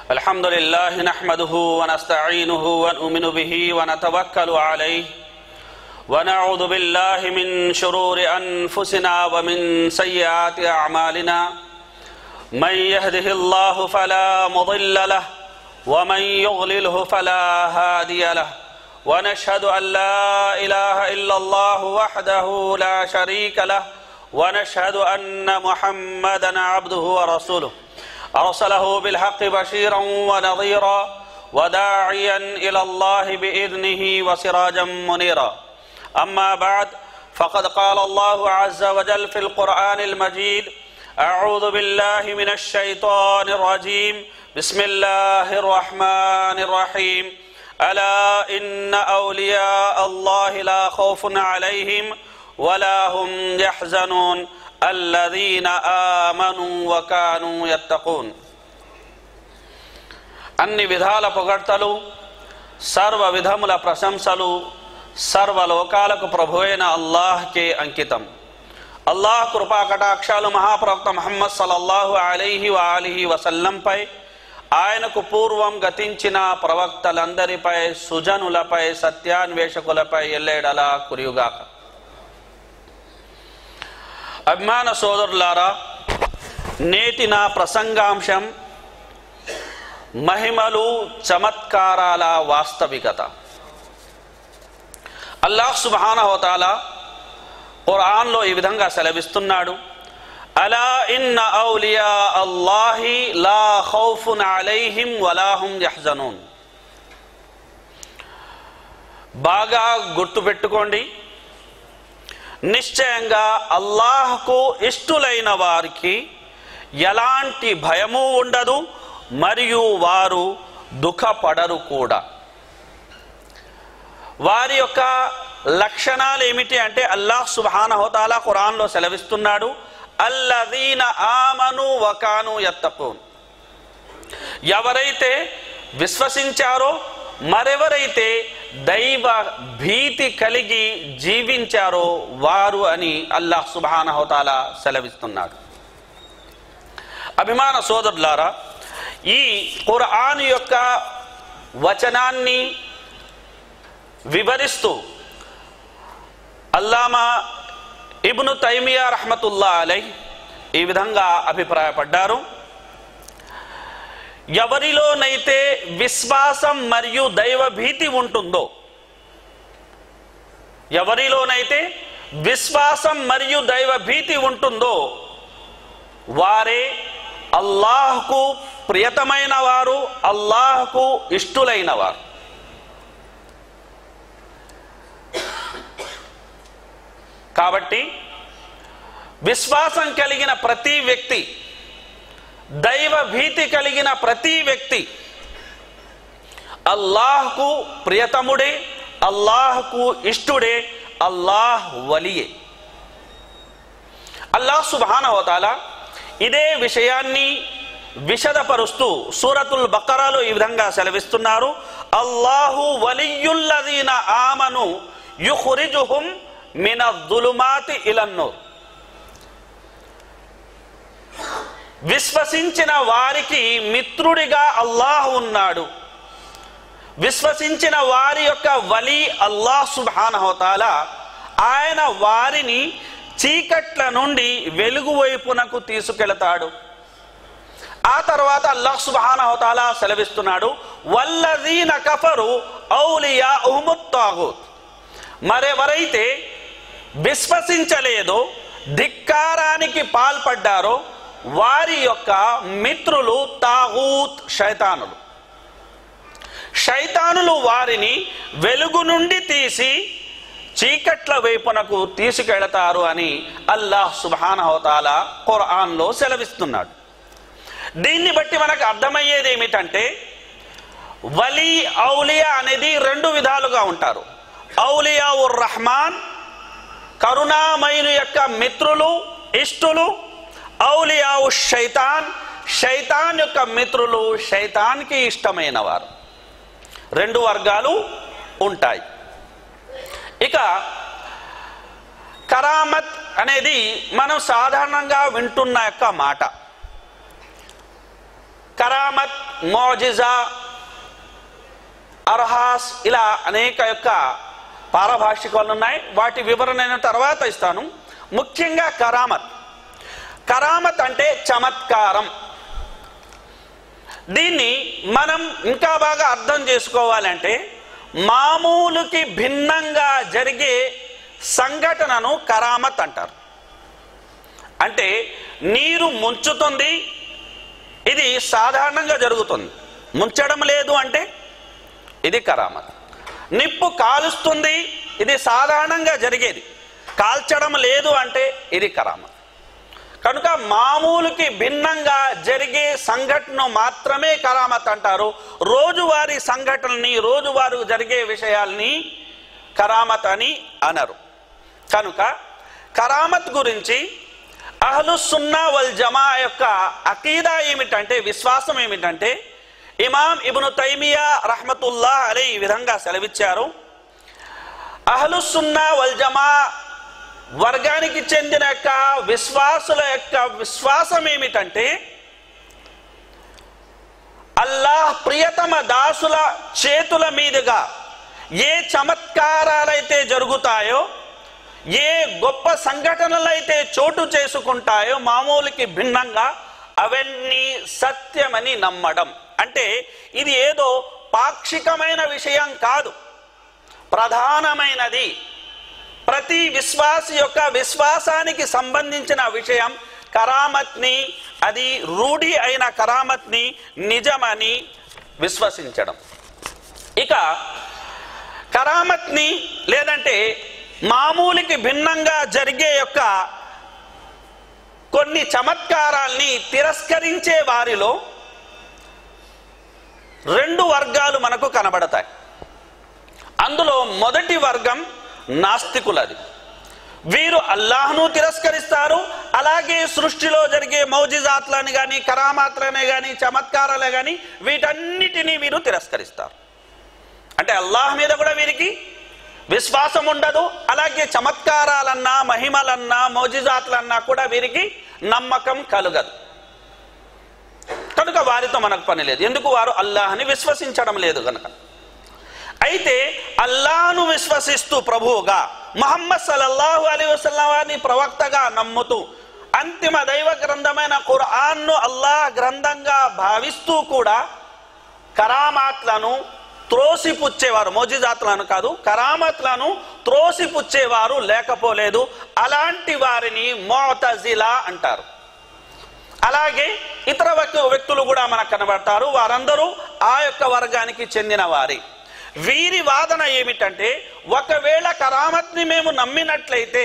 الحمد لله نحمده ونستعينه ونؤمن به ونتوكل عليه ونعوذ بالله من شرور انفسنا ومن سيئات اعمالنا من يهده الله فلا مضل له ومن يضلله فلا هادي له ونشهد ان لا اله الا الله وحده لا شريك له ونشهد ان محمدا عبده ورسوله ارسله بالحق بشيرا ونظيرا وداعيا الى الله باذنه وسراجا منيرا اما بعد فقد قال الله عز وجل في القران المجيد اعوذ بالله من الشيطان الرجيم بسم الله الرحمن الرحيم الا ان اولياء الله لا خوف عليهم ولا هم يحزنون الذين آمنوا وكانوا يتقون అన్ని విధాల పొగడ్తలు సర్వ విధముల ప్రశంసలు సర్వలోకాలకు ప్రభువైన అల్లాహ్కే అంకితం అల్లాహ్ కృపా కటాక్షాలు మహాప్రవక్త మహమ్మద్ సల్లల్లాహు అలైహి వాలిహి వసల్లంపై ఆయనకు పూర్వం గతించిన ప్రవక్తలందరిపై సుజనులపై సత్యాన్వేషకులపై ఎల్లేడలా కురియుగాక అభిమాన సోదరులారా నేటి నా ప్రసంగాంశం మహిమలు చమత్కారాల వాస్తవికత అల్లాహ్ సుబానహోతాల ఖురాన్లో ఈ విధంగా సెలవిస్తున్నాడు అలా ఇన్న ఔలియా అల్లాహి లా ఖౌఫున్ అలైహిం వలాహుం యహ్జనూన్ బాగా గుర్తుపెట్టుకోండి నిశ్చయంగా అల్లాహకు ఇష్టులైన వారికి ఎలాంటి భయము ఉండదు మరియు వారు దుఃఖపడరు కూడా వారి యొక్క లక్షణాలు ఏమిటి అంటే అల్లాహ్ సుబానహోతాలా ఖురాన్లో సెలవిస్తున్నాడు అల్లదీన ఆమను వకాను ఎత్తకోన్ ఎవరైతే విశ్వసించారో మరెవరైతే దైవ భీతి కలిగి జీవించారో వారు అని అల్లాహ్ సుబానహోతాల సెలవిస్తున్నాడు అభిమాన సోదరులారా ఈ ఖురాన్ యొక్క వచనాన్ని వివరిస్తూ అల్లామా ఇబ్ను తైమియా రహమతుల్లా అలై ఈ విధంగా అభిప్రాయపడ్డారు ఎవరిలోనైతే విశ్వాసం మరియు దైవ భీతి ఉంటుందో ఎవరిలోనైతే విశ్వాసం మరియు దైవ భీతి ఉంటుందో వారే అల్లాహ్కు ప్రియతమైన వారు అల్లాహ్కు ఇష్టులైన వారు కాబట్టి విశ్వాసం కలిగిన ప్రతి వ్యక్తి దైవ భీతి కలిగిన ప్రతి వ్యక్తి అల్లాహ్కు ప్రియతముడే అల్లాహ్కు ఇష్టుడే అల్లాహ్ వలియే అల్లాహ్ సుబానవతాల ఇదే విషయాన్ని విశదపరుస్తూ సూరతుల్ బకరాలో ఈ విధంగా సెలవిస్తున్నారు అల్లాహు వలియుల్లదీన ఆమను యుహురిజుహుం మిన దులుమాతి ఇలన్నూర్ విశ్వసించిన వారికి మిత్రుడిగా అల్లాహ్ ఉన్నాడు విశ్వసించిన వారి యొక్క వలి అల్లాహ్ సుబానహోతాల ఆయన వారిని చీకట్ల నుండి వెలుగు వైపునకు తీసుకెళతాడు ఆ తర్వాత అల్లాహ్ సుబానహోతాల సెలవిస్తున్నాడు వల్లదీన కఫరు ఔలియా ఉహముత్తాగూత్ మరెవరైతే విశ్వసించలేదో ధిక్కారానికి పాల్పడ్డారో వారి యొక్క మిత్రులు తాగూత్ శైతానులు శైతానులు వారిని వెలుగు నుండి తీసి చీకట్ల వైపునకు తీసుకెళతారు అని అల్లాహ్ సుబానహోతాల ఖురాన్లో సెలవిస్తున్నాడు దీన్ని బట్టి మనకు అర్థమయ్యేది ఏమిటంటే వలీ ఔలియా అనేది రెండు విధాలుగా ఉంటారు ఔలియా ఉర్ రహమాన్ కరుణామయుని యొక్క మిత్రులు ఇష్టులు ఔలియావు శైతాన్ శైతాన్ యొక్క మిత్రులు శైతాన్కి ఇష్టమైన వారు రెండు వర్గాలు ఉంటాయి ఇక కరామత్ అనేది మనం సాధారణంగా వింటున్న యొక్క మాట కరామత్ మోజిజా అర్హాస్ ఇలా అనేక యొక్క పారభాషికాలు ఉన్నాయి వాటి వివరణ నేను తర్వాత ఇస్తాను ముఖ్యంగా కరామత్ కరామత్ అంటే చమత్కారం దీన్ని మనం ఇంకా బాగా అర్థం చేసుకోవాలంటే మామూలుకి భిన్నంగా జరిగే సంఘటనను కరామత్ అంటారు అంటే నీరు ముంచుతుంది ఇది సాధారణంగా జరుగుతుంది ముంచడం లేదు అంటే ఇది కరామత్ నిప్పు కాలుస్తుంది ఇది సాధారణంగా జరిగేది కాల్చడం లేదు అంటే ఇది కరామత్ కనుక మామూలుకి భిన్నంగా జరిగే సంఘటన మాత్రమే కరామత్ అంటారు రోజువారీ సంఘటనని రోజువారు జరిగే విషయాల్ని కరామత్ అని అనరు కనుక కరామత్ గురించి అహలు సున్నా వల్ జమా యొక్క అకీదా ఏమిటంటే విశ్వాసం ఏమిటంటే ఇమాం ఇబ్ను తైమియా రహమతుల్లా అలే ఈ విధంగా సెలవిచ్చారు అహలు సున్నా వల్ జమా వర్గానికి చెందిన యొక్క విశ్వాసుల యొక్క విశ్వాసం ఏమిటంటే అల్లాహ్ ప్రియతమ దాసుల చేతుల మీదుగా ఏ చమత్కారాలైతే జరుగుతాయో ఏ గొప్ప సంఘటనలైతే చోటు చేసుకుంటాయో మామూలుకి భిన్నంగా అవన్నీ సత్యమని నమ్మడం అంటే ఇది ఏదో పాక్షికమైన విషయం కాదు ప్రధానమైనది ప్రతి విశ్వాసి యొక్క విశ్వాసానికి సంబంధించిన విషయం కరామత్ని అది రూఢి అయిన కరామత్ని నిజమని విశ్వసించడం ఇక కరామత్ని లేదంటే మామూలుకి భిన్నంగా జరిగే యొక్క కొన్ని చమత్కారాల్ని తిరస్కరించే వారిలో రెండు వర్గాలు మనకు కనబడతాయి అందులో మొదటి వర్గం నాస్తికులది వీరు అల్లాహ్ను తిరస్కరిస్తారు అలాగే సృష్టిలో జరిగే మౌజిజాత్లని కానీ కరామాత్లనే కానీ చమత్కారాలే కానీ వీటన్నిటినీ వీరు తిరస్కరిస్తారు అంటే అల్లాహ్ మీద కూడా వీరికి విశ్వాసం ఉండదు అలాగే చమత్కారాలన్నా మహిమలన్నా మౌజిజాత్లన్నా కూడా వీరికి నమ్మకం కలగదు కనుక వారితో మనకు పని లేదు ఎందుకు వారు అల్లాహ్ని విశ్వసించడం లేదు కనుక అయితే అల్లాను విశ్వసిస్తూ ప్రభువుగా మహమ్మద్ సల్లల్లాహు అలీ వసల్లం వారిని ప్రవక్తగా నమ్ముతూ అంతిమ దైవ గ్రంథమైన ఖురాన్ను అల్లాహ్ గ్రంథంగా భావిస్తూ కూడా కరామాత్లను త్రోసిపుచ్చేవారు మోజిజాత్లను కాదు కరామత్లను త్రోసిపుచ్చేవారు లేకపోలేదు అలాంటి వారిని మోతజిలా అంటారు అలాగే ఇతర వ్యక్తు వ్యక్తులు కూడా మనకు కనబడతారు వారందరూ ఆ యొక్క వర్గానికి చెందిన వారి వీరి వాదన ఏమిటంటే ఒకవేళ కరామత్ని మేము నమ్మినట్లయితే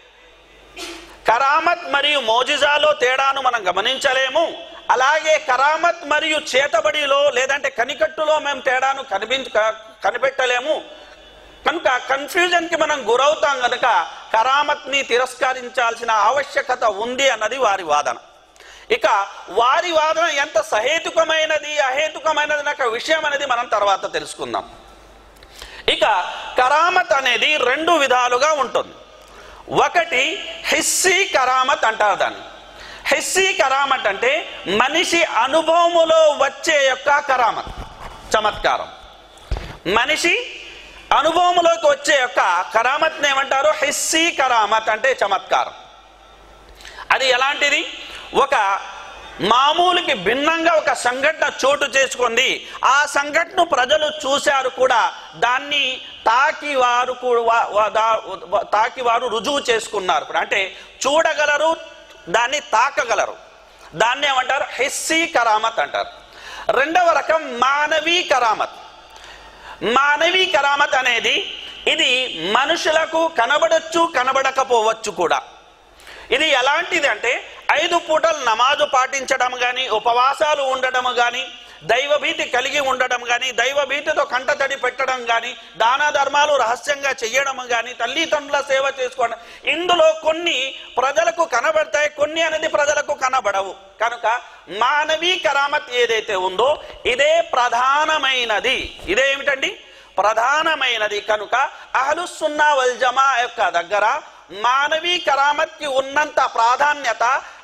కరామత్ మరియు మోజిజాలో తేడాను మనం గమనించలేము అలాగే కరామత్ మరియు చేతబడిలో లేదంటే కనికట్టులో మేము తేడాను కనిపించ కనిపెట్టలేము కనుక కన్ఫ్యూజన్ కి మనం గురవుతాం కనుక కరామత్ని తిరస్కరించాల్సిన ఆవశ్యకత ఉంది అన్నది వారి వాదన ఇక వారి వాదన ఎంత సహేతుకమైనది అహేతుకమైనది అనే విషయం అనేది మనం తర్వాత తెలుసుకుందాం ఇక కరామత్ అనేది రెండు విధాలుగా ఉంటుంది ఒకటి హిస్సీ కరామత్ అంటారు దాన్ని హిస్సీ కరామత్ అంటే మనిషి అనుభవములో వచ్చే యొక్క కరామత్ చమత్కారం మనిషి అనుభవములోకి వచ్చే యొక్క కరామత్ని ఏమంటారు హిస్సీ కరామత్ అంటే చమత్కారం అది ఎలాంటిది ఒక మామూలుకి భిన్నంగా ఒక సంఘటన చోటు చేసుకుంది ఆ సంఘటన ప్రజలు చూశారు కూడా దాన్ని తాకి వారు కూ- వా- వా- దా- వ- తాకి వారు రుజువు చేసుకున్నారు కూడా అంటే చూడగలరు దాన్ని తాకగలరు దాన్ని ఏమంటారు హిస్సీ కరామత్ అంటారు రెండవ రకం మానవీ కరామత్ మానవీ కరామత్ అనేది ఇది మనుషులకు కనబడచ్చు కనబడకపోవచ్చు కూడా ఇది ఎలాంటిది అంటే ఐదు పూటలు నమాజు పాటించడం కానీ ఉపవాసాలు ఉండడం కానీ దైవభీతి కలిగి ఉండడం కానీ దైవభీతితో కంటతడి పెట్టడం కానీ దాన ధర్మాలు రహస్యంగా చేయడం కానీ తల్లిదండ్రుల సేవ చేసుకోవడం ఇందులో కొన్ని ప్రజలకు కనబడతాయి కొన్ని అనేది ప్రజలకు కనబడవు కనుక మానవీ కరామత్ ఏదైతే ఉందో ఇదే ప్రధానమైనది ఇదేమిటండి ప్రధానమైనది కనుక అహలుసున్నా వల్ జమా యొక్క దగ్గర మానవీ కరామత్కి ఉన్నంత ప్రాధాన్యత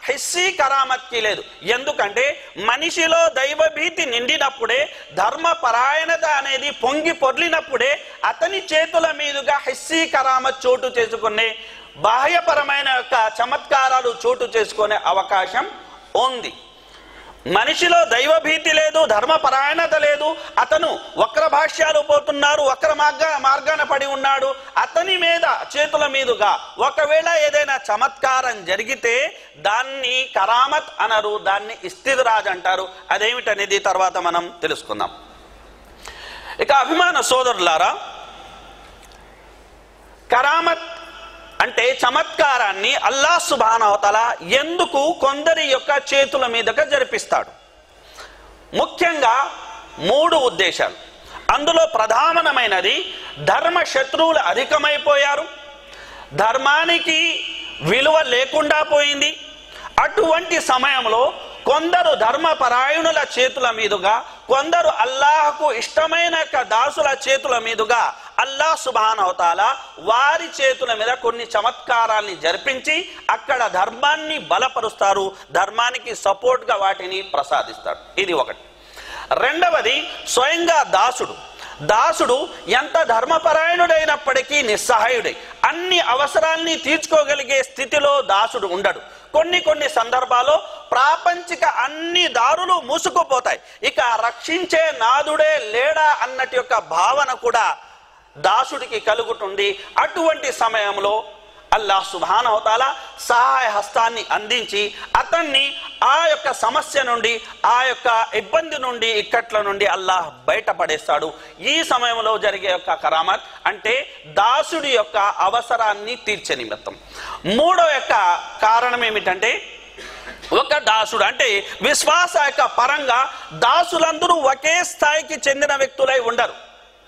హిస్సీ కరామత్కి లేదు ఎందుకంటే మనిషిలో దైవభీతి నిండినప్పుడే ధర్మ పరాయణత అనేది పొంగి పొర్లినప్పుడే అతని చేతుల మీదుగా హిస్సీ కరామత్ చోటు చేసుకునే బాహ్యపరమైన యొక్క చమత్కారాలు చోటు చేసుకునే అవకాశం ఉంది మనిషిలో దైవభీతి లేదు ధర్మపరాయణత లేదు అతను వక్ర భాష్యాలు పోతున్నారు వక్ర మార్గ మార్గాన పడి ఉన్నాడు అతని మీద చేతుల మీదుగా ఒకవేళ ఏదైనా చమత్కారం జరిగితే దాన్ని కరామత్ అనరు దాన్ని ఇస్తిద్రాజ్ అంటారు అదేమిటనేది తర్వాత మనం తెలుసుకుందాం ఇక అభిమాన సోదరులారా కరామత్ అంటే చమత్కారాన్ని అల్లా సుబానవతల ఎందుకు కొందరి యొక్క చేతుల మీదుగా జరిపిస్తాడు ముఖ్యంగా మూడు ఉద్దేశాలు అందులో ప్రధానమైనది ధర్మ శత్రువులు అధికమైపోయారు ధర్మానికి విలువ లేకుండా పోయింది అటువంటి సమయంలో కొందరు ధర్మపరాయణుల చేతుల మీదుగా కొందరు అల్లాహకు ఇష్టమైన యొక్క దాసుల చేతుల మీదుగా అల్లా సుబానవతాల వారి చేతుల మీద కొన్ని చమత్కారాల్ని జరిపించి అక్కడ ధర్మాన్ని బలపరుస్తారు ధర్మానికి సపోర్ట్గా వాటిని ప్రసాదిస్తారు ఇది ఒకటి రెండవది స్వయంగా దాసుడు దాసుడు ఎంత ధర్మపరాయణుడైనప్పటికీ నిస్సహాయుడై అన్ని అవసరాల్ని తీర్చుకోగలిగే స్థితిలో దాసుడు ఉండడు కొన్ని కొన్ని సందర్భాల్లో ప్రాపంచిక అన్ని దారులు మూసుకుపోతాయి ఇక రక్షించే నాదుడే లేడా అన్నటి యొక్క భావన కూడా దాసుడికి కలుగుతుంది అటువంటి సమయంలో అల్లాహ్ సుభానవతాల సహాయ హస్తాన్ని అందించి అతన్ని ఆ యొక్క సమస్య నుండి ఆ యొక్క ఇబ్బంది నుండి ఇక్కట్ల నుండి అల్లాహ్ బయటపడేస్తాడు ఈ సమయంలో జరిగే యొక్క కరామత్ అంటే దాసుడి యొక్క అవసరాన్ని తీర్చే నిమిత్తం మూడో యొక్క కారణం ఏమిటంటే ఒక దాసుడు అంటే విశ్వాస యొక్క పరంగా దాసులందరూ ఒకే స్థాయికి చెందిన వ్యక్తులై ఉండరు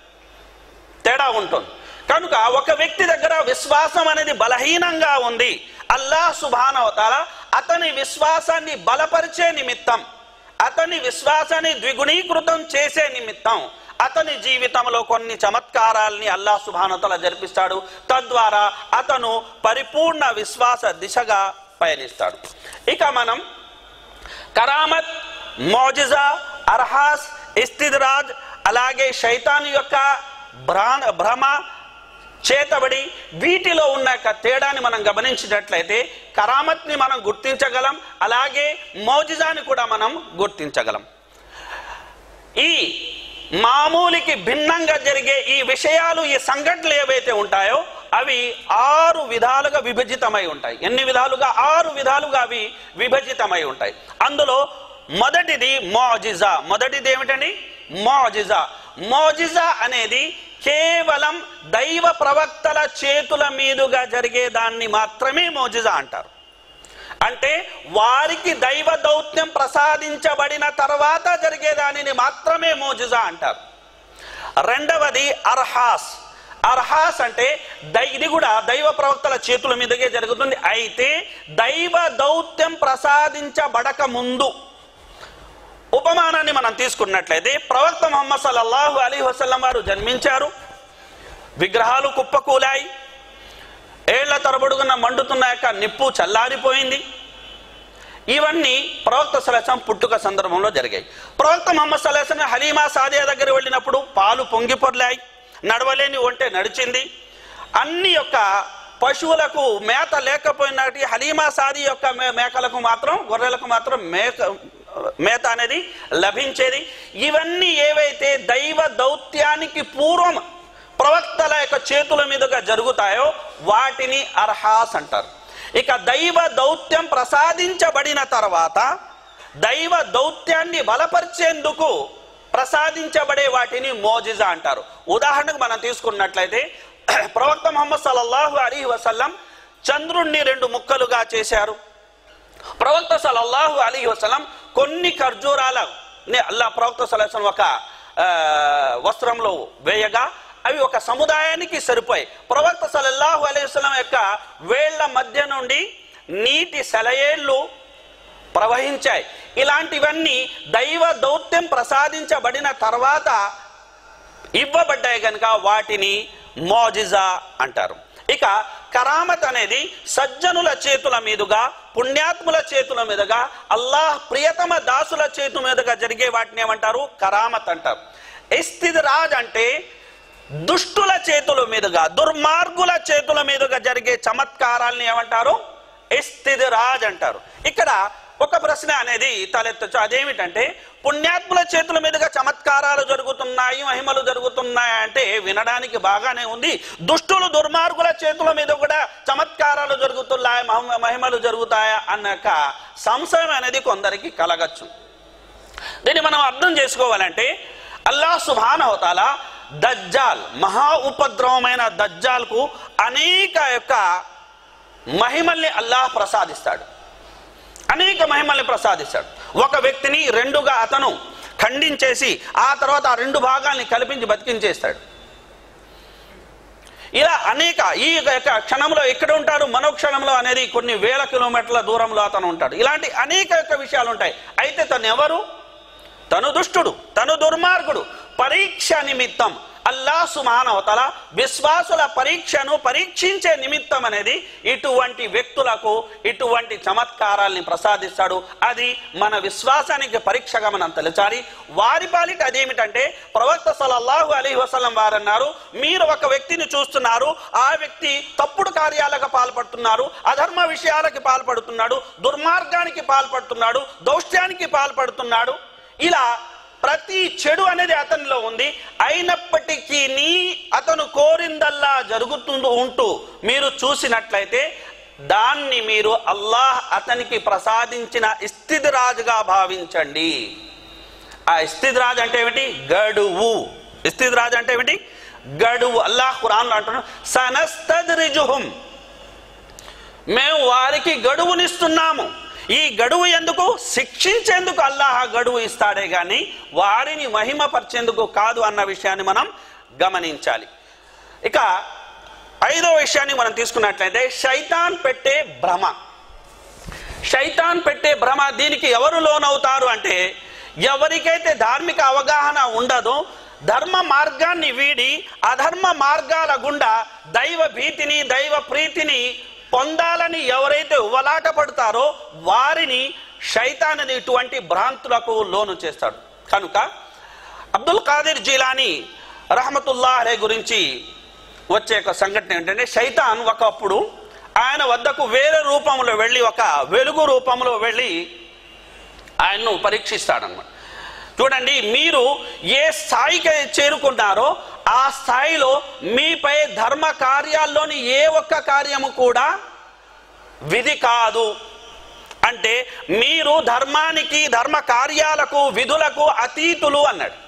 తేడా ఉంటుంది కనుక ఒక వ్యక్తి దగ్గర విశ్వాసం అనేది బలహీనంగా ఉంది అల్లాహ్ సుభానవతాల అతని విశ్వాసాన్ని బలపరిచే నిమిత్తం అతని విశ్వాసాన్ని ద్విగుణీకృతం చేసే నిమిత్తం అతని జీవితంలో కొన్ని చమత్కారాల్ని అల్లాహ్ సుభానతల జరిపిస్తాడు తద్వారా అతను పరిపూర్ణ విశ్వాస దిశగా పయనిస్తాడు ఇక మనం కరామత్ మోజిజా అర్హాస్ ఇస్తిద్రాజ్ అలాగే శైతాన్ యొక్క భ్రా భ్రమ చేతబడి వీటిలో ఉన్న యొక్క తేడాని మనం గమనించినట్లయితే కరామత్ని మనం గుర్తించగలం అలాగే మౌజిజాని కూడా మనం గుర్తించగలం ఈ మామూలుకి భిన్నంగా జరిగే ఈ విషయాలు ఈ సంఘటనలు ఏవైతే ఉంటాయో అవి ఆరు విధాలుగా విభజితమై ఉంటాయి ఎన్ని విధాలుగా ఆరు విధాలుగా అవి విభజితమై ఉంటాయి అందులో మొదటిది మోజిజా మొదటిది ఏమిటండి మోజిజా మోజిజా అనేది కేవలం దైవ ప్రవక్తల చేతుల మీదుగా జరిగే దాన్ని మాత్రమే మోజిజా అంటారు అంటే వారికి దైవ దౌత్యం ప్రసాదించబడిన తర్వాత జరిగే దానిని మాత్రమే మోజిజా అంటారు రెండవది అర్హాస్ అర్హాస్ అంటే దై- ఇది కూడా దైవ ప్రవక్తల చేతుల మీదుగా జరుగుతుంది అయితే దైవ దౌత్యం ప్రసాదించబడక ముందు ఉపమానాన్ని మనం తీసుకున్నట్లయితే ప్రవక్త ముహమ్మద్ సల్లల్లాహు అలీ వసల్లం వారు జన్మించారు విగ్రహాలు కుప్పకూలాయి ఏళ్ల తరబడుగున మండుతున్న యొక్క నిప్పు చల్లారిపోయింది ఇవన్నీ ప్రవక్త సలసం పుట్టుక సందర్భంలో జరిగాయి ప్రవక్త ముహమ్మద్ సలసం హలీమా సాదియా దగ్గర వెళ్ళినప్పుడు పాలు పొంగి పొర్లాయి నడవలేని ఒంటే నడిచింది అన్ని యొక్క పశువులకు మేత లేకపోయినటి హలీమా సాది యొక్క మే- మేకలకు మాత్రం గొర్రెలకు మాత్రం మేక మేత అనేది లభించేది ఇవన్నీ ఏవైతే దైవ దౌత్యానికి పూర్వం ప్రవక్తల యొక్క చేతుల మీదుగా జరుగుతాయో వాటిని అర్హాస్ అంటారు ఇక దైవ దౌత్యం ప్రసాదించబడిన తర్వాత దైవ దౌత్యాన్ని బలపరిచేందుకు ప్రసాదించబడే వాటిని మోజిజా అంటారు ఉదాహరణకు మనం తీసుకున్నట్లయితే ప్రవక్త ముహమ్మద్ సల్లల్లాహు అలీ వసల్లం చంద్రుణ్ణి రెండు ముక్కలుగా చేశారు ప్రవక్త సల్లల్లాహు అలీ వసలం కొన్ని ఖర్జూరాల అల్లా ప్రవక్త సలహం ఒక ఆ, వస్త్రంలో వేయగా అవి ఒక సముదాయానికి సరిపోయి ప్రవక్త సల్లల్లాహు అలీ వసలం యొక్క వేళ్ల మధ్య నుండి నీటి సెలయేళ్ళు ప్రవహించాయి ఇలాంటివన్నీ దైవ దౌత్యం ప్రసాదించబడిన తర్వాత ఇవ్వబడ్డాయి కనుక వాటిని మోజిజా అంటారు ఇక కరామత్ అనేది సజ్జనుల చేతుల మీదుగా పుణ్యాత్ముల చేతుల మీదుగా అల్లాహ్ ప్రియతమ దాసుల చేతుల మీదుగా జరిగే వాటిని ఏమంటారు కరామత్ అంటారు ఇస్తిద్రాజ్ అంటే దుష్టుల చేతుల మీదుగా దుర్మార్గుల చేతుల మీదుగా జరిగే చమత్కారాల్ని ఏమంటారు ఇస్తిద్రాజ్ అంటారు ఇక్కడ ఒక ప్రశ్న అనేది తలెత్తచ్చు అదేమిటంటే పుణ్యాత్ముల చేతుల మీదుగా చమత్కారాలు జరుగుతున్నాయి మహిమలు జరుగుతున్నాయి అంటే వినడానికి బాగానే ఉంది దుష్టులు దుర్మార్గుల చేతుల మీద కూడా చమత్కారాలు జరుగుతున్నాయి మహిమ- మహిమలు జరుగుతాయా అన్నాక సంశయం అనేది కొందరికి కలగచ్చు దీన్ని మనం అర్థం చేసుకోవాలంటే అల్లాహ్ సుభాన హోతాల దజ్జాల్ మహా ఉపద్రవమైన దజ్జాల్కు అనేక యొక్క మహిమల్ని అల్లాహ్ ప్రసాదిస్తాడు అనేక మహిమల్ని ప్రసాదిస్తాడు ఒక వ్యక్తిని రెండుగా అతను ఖండించేసి ఆ తర్వాత ఆ రెండు భాగాల్ని కల్పించి బతికించేస్తాడు ఇలా అనేక ఈ యొక్క క్షణంలో ఎక్కడ ఉంటాడు మరో క్షణంలో అనేది కొన్ని వేల కిలోమీటర్ల దూరంలో అతను ఉంటాడు ఇలాంటి అనేక యొక్క విషయాలు ఉంటాయి అయితే తను ఎవరు తను దుష్టుడు తను దుర్మార్గుడు పరీక్ష నిమిత్తం అల్లా సుమానవతల విశ్వాసుల పరీక్షను పరీక్షించే నిమిత్తం అనేది ఇటువంటి వ్యక్తులకు ఇటువంటి చమత్కారాల్ని ప్రసాదిస్తాడు అది మన విశ్వాసానికి పరీక్షగా మనం తలచాలి వారి పాలిట అదేమిటంటే ప్రవక్త సలల్లాహు అలీ వసలం వారు అన్నారు మీరు ఒక వ్యక్తిని చూస్తున్నారు ఆ వ్యక్తి తప్పుడు కార్యాలకు పాల్పడుతున్నారు అధర్మ విషయాలకి పాల్పడుతున్నాడు దుర్మార్గానికి పాల్పడుతున్నాడు దౌష్ట్యానికి పాల్పడుతున్నాడు ఇలా ప్రతి చెడు అనేది అతనిలో ఉంది అయినప్పటికీ నీ అతను కోరిందల్లా జరుగుతుంటూ ఉంటూ మీరు చూసినట్లయితే దాన్ని మీరు అల్లాహ్ అతనికి ప్రసాదించిన ఇస్థితిరాజుగా భావించండి ఆ ఇస్థితిరాజు అంటే ఏమిటి గడువు ఇస్థితిరాజు అంటే ఏమిటి గడువు అల్లాహ్ ఖురాన్లో అంటున్నాడు సనస్తద్రిజుహుం మేము వారికి గడువునిస్తున్నాము ఈ గడువు ఎందుకు శిక్షించేందుకు అల్లాహ్ ఆ గడువు ఇస్తాడే గాని వారిని మహిమపరిచేందుకు కాదు అన్న విషయాన్ని మనం గమనించాలి ఇక ఐదో విషయాన్ని మనం తీసుకున్నట్లయితే శైతాన్ పెట్టే భ్రమ శైతాన్ పెట్టే భ్రమ దీనికి ఎవరు లోనవుతారు అంటే ఎవరికైతే ధార్మిక అవగాహన ఉండదో ధర్మ మార్గాన్ని వీడి అధర్మ మార్గాల గుండా దైవ భీతిని దైవ ప్రీతిని పొందాలని ఎవరైతే ఉవలాట పడతారో వారిని శైతాన్ అనేది ఇటువంటి భ్రాంతులకు లోను చేస్తాడు కనుక అబ్దుల్ ఖాదిర్ జీలాని రహమతుల్లా అలే గురించి వచ్చే ఒక సంఘటన ఏంటంటే శైతాన్ ఒకప్పుడు ఆయన వద్దకు వేరే రూపంలో వెళ్ళి ఒక వెలుగు రూపంలో వెళ్ళి ఆయన్ను పరీక్షిస్తాడన్నమాట చూడండి మీరు ఏ స్థాయికి చేరుకున్నారో ఆ స్థాయిలో మీపై ధర్మ కార్యాల్లోని ఏ ఒక్క కార్యము కూడా విధి కాదు అంటే మీరు ధర్మానికి ధర్మ కార్యాలకు విధులకు అతీతులు అన్నాడు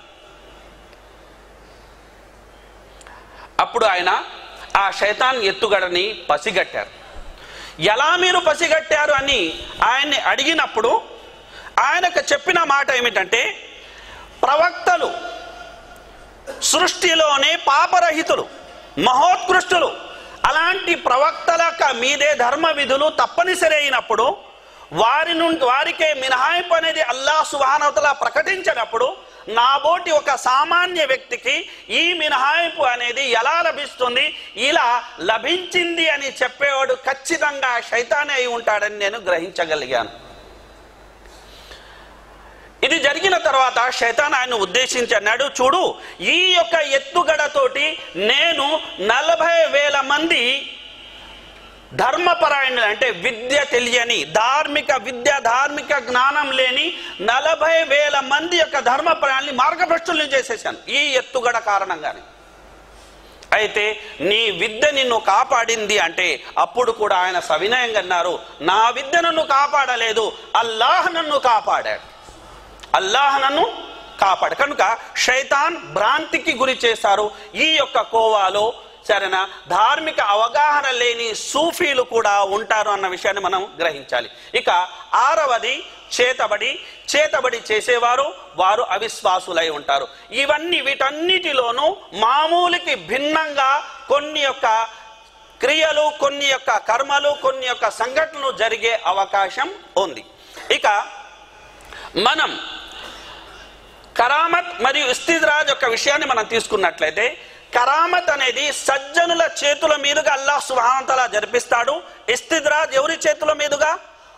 అప్పుడు ఆయన ఆ శైతాన్ ఎత్తుగడని పసిగట్టారు ఎలా మీరు పసిగట్టారు అని ఆయన్ని అడిగినప్పుడు ఆయనకు చెప్పిన మాట ఏమిటంటే ప్రవక్తలు సృష్టిలోనే పాపరహితులు మహోత్కృష్టులు అలాంటి ప్రవక్తల క- మీదే ధర్మ విధులు తప్పనిసరి అయినప్పుడు వారి నుండి వారికే మినహాయింపు అనేది అల్లా సుహానవతల ప్రకటించినప్పుడు నాబోటి ఒక సామాన్య వ్యక్తికి ఈ మినహాయింపు అనేది ఎలా లభిస్తుంది ఇలా లభించింది అని చెప్పేవాడు ఖచ్చితంగా శైతానే అయి ఉంటాడని నేను గ్రహించగలిగాను ఇది జరిగిన తర్వాత శైతాన్ ఆయన ఉద్దేశించి అన్నాడు చూడు ఈ యొక్క ఎత్తుగడతోటి నేను నలభై వేల మంది ధర్మపరాయణులు అంటే విద్య తెలియని ధార్మిక విద్య ధార్మిక జ్ఞానం లేని నలభై వేల మంది యొక్క ధర్మపరాయణని మార్గభ్రష్టుల్ని చేసేసాను ఈ ఎత్తుగడ కారణంగానే అయితే నీ విద్య నిన్ను కాపాడింది అంటే అప్పుడు కూడా ఆయన సవినయంగా అన్నారు నా విద్య నన్ను కాపాడలేదు అల్లాహ్ నన్ను కాపాడాడు అల్లాహ్ నన్ను కాపాడు కనుక శైతాన్ భ్రాంతికి గురి చేశారు ఈ యొక్క కోవాలో సరేనా ధార్మిక అవగాహన లేని సూఫీలు కూడా ఉంటారు అన్న విషయాన్ని మనం గ్రహించాలి ఇక ఆరవది చేతబడి చేతబడి చేసేవారు వారు అవిశ్వాసులై ఉంటారు ఇవన్నీ వీటన్నిటిలోనూ మామూలుకి భిన్నంగా కొన్ని యొక్క క్రియలు కొన్ని యొక్క కర్మలు కొన్ని యొక్క సంఘటనలు జరిగే అవకాశం ఉంది ఇక మనం కరామత్ మరియు ఇస్తిద్రాజ్ యొక్క విషయాన్ని మనం తీసుకున్నట్లయితే కరామత్ అనేది సజ్జనుల చేతుల మీదుగా అల్లాహ్ సుహాంతలా జరిపిస్తాడు ఇస్తిద్రాజ్ ఎవరి చేతుల మీదుగా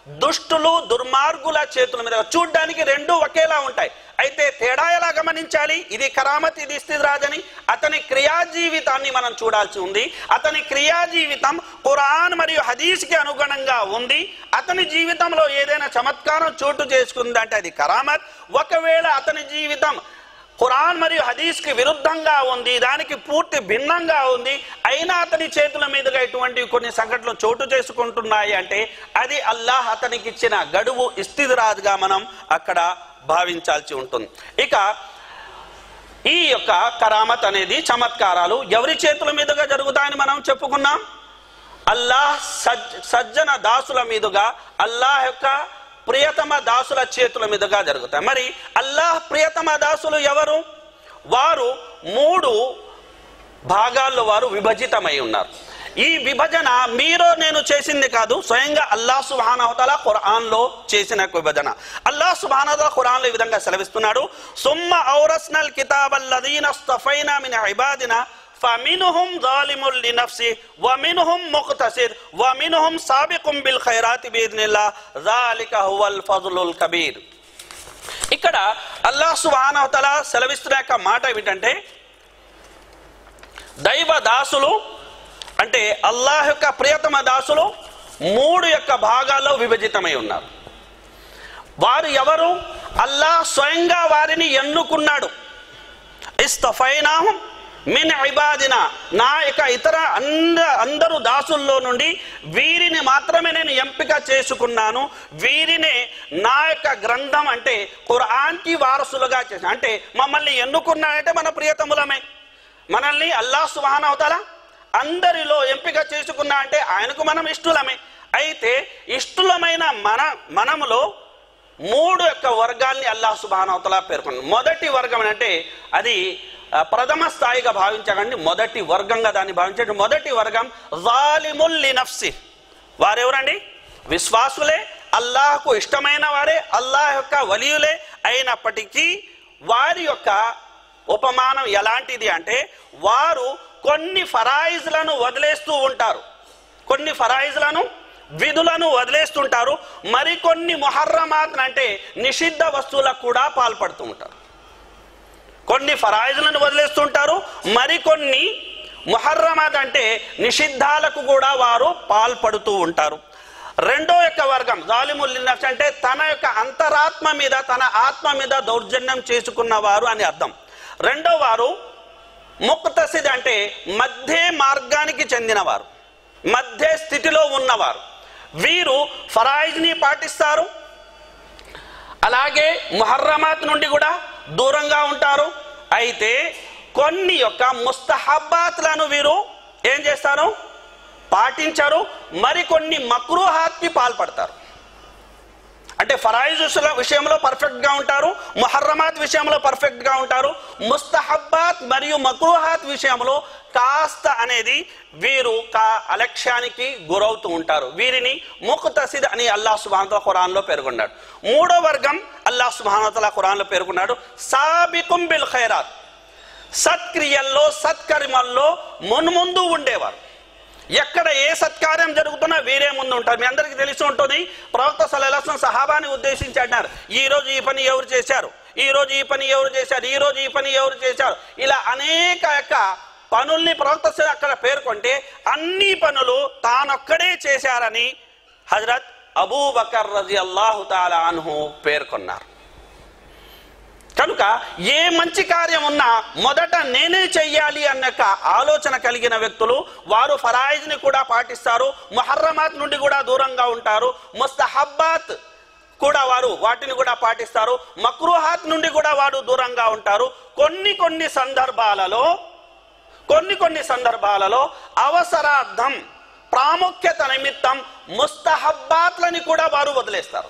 దుష్టులు దుర్మార్గుల చేతుల మీద చూడ్డానికి రెండు ఒకేలా ఉంటాయి అయితే తేడా ఎలా గమనించాలి ఇది కరామత్ ఇది ఇస్తిద్రాజ్ అని అతని క్రియా జీవితాన్ని మనం చూడాల్సి ఉంది అతని క్రియా జీవితం ఖురాన్ మరియు హదీస్కి అనుగుణంగా ఉంది అతని జీవితంలో ఏదైనా చమత్కారం చోటు చేసుకుందంటే అది కరామత్ ఒకవేళ అతని జీవితం ఖురాన్ మరియు హదీస్కి విరుద్ధంగా ఉంది దానికి పూర్తి భిన్నంగా ఉంది అయినా అతని చేతుల మీదుగా ఇటువంటి కొన్ని సంఘటనలు చోటు చేసుకుంటున్నాయి అంటే అది అల్లాహ్ అతనికి ఇచ్చిన గడువు ఇస్తిదిరాజుగా మనం అక్కడ భావించాల్సి ఉంటుంది ఇక ఈ యొక్క కరామత్ అనేది చమత్కారాలు ఎవరి చేతుల మీదుగా జరుగుతాయని మనం చెప్పుకున్నాం అల్లాహ్ సజ్ సజ్జన దాసుల మీదుగా అల్లాహ్ యొక్క ప్రియతమ దాసుల చేతుల మీదుగా జరుగుతాయి మరి అల్లాహ్ ప్రియతమ దాసులు ఎవరు వారు మూడు భాగాల్లో వారు విభజితమై ఉన్నారు ఈ విభజన మీరు నేను చేసింది కాదు స్వయంగా అల్లాహ్ సుబానవతల ఖురాన్లో చేసిన విభజన అల్లాహ్ సుబానవతల ఖురాన్లో ఈ విధంగా సెలవిస్తున్నాడు సుమ్మ ఔరస్నల్ కితాబల్లదీన స్తఫైనా మిన్ ఇబాదిన فمنهم ظالم لنفسه ومنهم مقتصد ومنهم سابق بالخيرات باذن الله ذلك هو الفضل الكبير ఇక్కడ అల్లాహ్ సుబానవతల సెలవిస్తున్న యొక్క మాట ఏమిటంటే దైవ దాసులు అంటే అల్లాహ్ యొక్క ప్రియతమ దాసులు మూడు యొక్క భాగాల్లో విభజితమై ఉన్నారు వారు ఎవరు అల్లాహ్ స్వయంగా వారిని ఎన్నుకున్నాడు ఇస్తఫైనాహం మిన్ ఇబాదిన నా యొక్క ఇతర అంద అందరు దాసుల్లో నుండి వీరిని మాత్రమే నేను ఎంపిక చేసుకున్నాను వీరినే నా యొక్క గ్రంథం అంటే ఖురాన్కి వారసులుగా చేశాను అంటే మమ్మల్ని ఎన్నుకున్నాడంటే మన ప్రియతములమే మనల్ని అల్లాహ్ సుబాన్ అవుతారా అందరిలో ఎంపిక చేసుకున్నా అంటే ఆయనకు మనం ఇష్టలమే అయితే ఇష్టలమైన మన మనములో మూడు యొక్క వర్గాల్ని అల్లాహ్ సుబానవతల పేర్కొన్నాడు మొదటి వర్గం అంటే అది ఆ, ప్రథమ స్థాయిగా భావించకండి మొదటి వర్గంగా దాన్ని భావించండి మొదటి వర్గం జాలిముల్ లినఫ్సి వారెవరండి విశ్వాసులే అల్లాహకు ఇష్టమైన వారే అల్లాహ్ యొక్క వలియులే అయినప్పటికీ వారి యొక్క ఉపమానం ఎలాంటిది అంటే వారు కొన్ని ఫరాయిజ్లను వదిలేస్తూ ఉంటారు కొన్ని ఫరాయిజ్లను విధులను వదిలేస్తుంటారు మరికొన్ని మొహర్రమాత్ అంటే నిషిద్ధ వస్తువులకు కూడా పాల్పడుతూ ఉంటారు కొన్ని ఫరాయిజులను వదిలేస్తుంటారు మరికొన్ని ముహర్రమాత్ అంటే నిషిద్ధాలకు కూడా వారు పాల్పడుతూ ఉంటారు రెండో యొక్క వర్గం జాలిముల్ నఫ్స్ అంటే తన యొక్క అంతరాత్మ మీద తన ఆత్మ మీద దౌర్జన్యం చేసుకున్న వారు అని అర్థం రెండో వారు ముక్తసిద్ అంటే మధ్య మార్గానికి చెందినవారు మధ్య స్థితిలో ఉన్నవారు వీరు ఫరాయిజ్ని పాటిస్తారు అలాగే ముహర్రమాత్ నుండి కూడా దూరంగా ఉంటారు అయితే కొన్ని యొక్క ముస్తహబాత్లను వీరు ఏం చేస్తారు పాటించరు మరికొన్ని మక్రూహాత్కి పాల్పడతారు అంటే ఫరాయిజ్ విషయంలో పర్ఫెక్ట్ గా ఉంటారు ముహర్రమాత్ విషయంలో పర్ఫెక్ట్ గా ఉంటారు ముస్తహబ్బాత్ మరియు మక్రూహాత్ విషయంలో కాస్త అనేది వీరు కా అలక్ష్యానికి గురవుతూ ఉంటారు వీరిని ముక్తసిద్ అని అల్లాహ్ సుబానతల ఖురాన్లో పేర్కొన్నాడు మూడో వర్గం అల్లాహ్ సుబానతల ఖురాన్లో పేర్కొన్నాడు సాబికుం బిల్ ఖైరాత్ సత్క్రియల్లో సత్కర్మల్లో మున్ముందు ఉండేవారు ఎక్కడ ఏ సత్కార్యం జరుగుతున్నా వీరే ముందు ఉంటారు మీ అందరికీ తెలిసి ఉంటుంది ప్రవక్త సలహం సహాబాని ఉద్దేశించి అన్నారు ఈ రోజు ఈ పని ఎవరు చేశారు ఈ రోజు ఈ పని ఎవరు చేశారు ఈ రోజు ఈ పని ఎవరు చేశారు ఇలా అనేక యొక్క పనుల్ని ప్రవక్త సల- అక్కడ పేర్కొంటే అన్ని పనులు తానొక్కడే చేశారని హజరత్ అబూబకర్ రజి అల్లాహు తాలా అన్హు పేర్కొన్నారు కనుక ఏ మంచి కార్యం ఉన్నా మొదట నేనే చెయ్యాలి అన్న యొక్క ఆలోచన కలిగిన వ్యక్తులు వారు ఫరాయిజ్ ని కూడా పాటిస్తారు ముహర్రమాత్ నుండి కూడా దూరంగా ఉంటారు ముస్తహబ్బాత్ కూడా వారు వాటిని కూడా పాటిస్తారు మక్రూహాత్ నుండి కూడా వారు దూరంగా ఉంటారు కొన్ని కొన్ని సందర్భాలలో కొన్ని కొన్ని సందర్భాలలో అవసరార్థం ప్రాముఖ్యత నిమిత్తం ముస్తహబ్బాత్లని కూడా వారు వదిలేస్తారు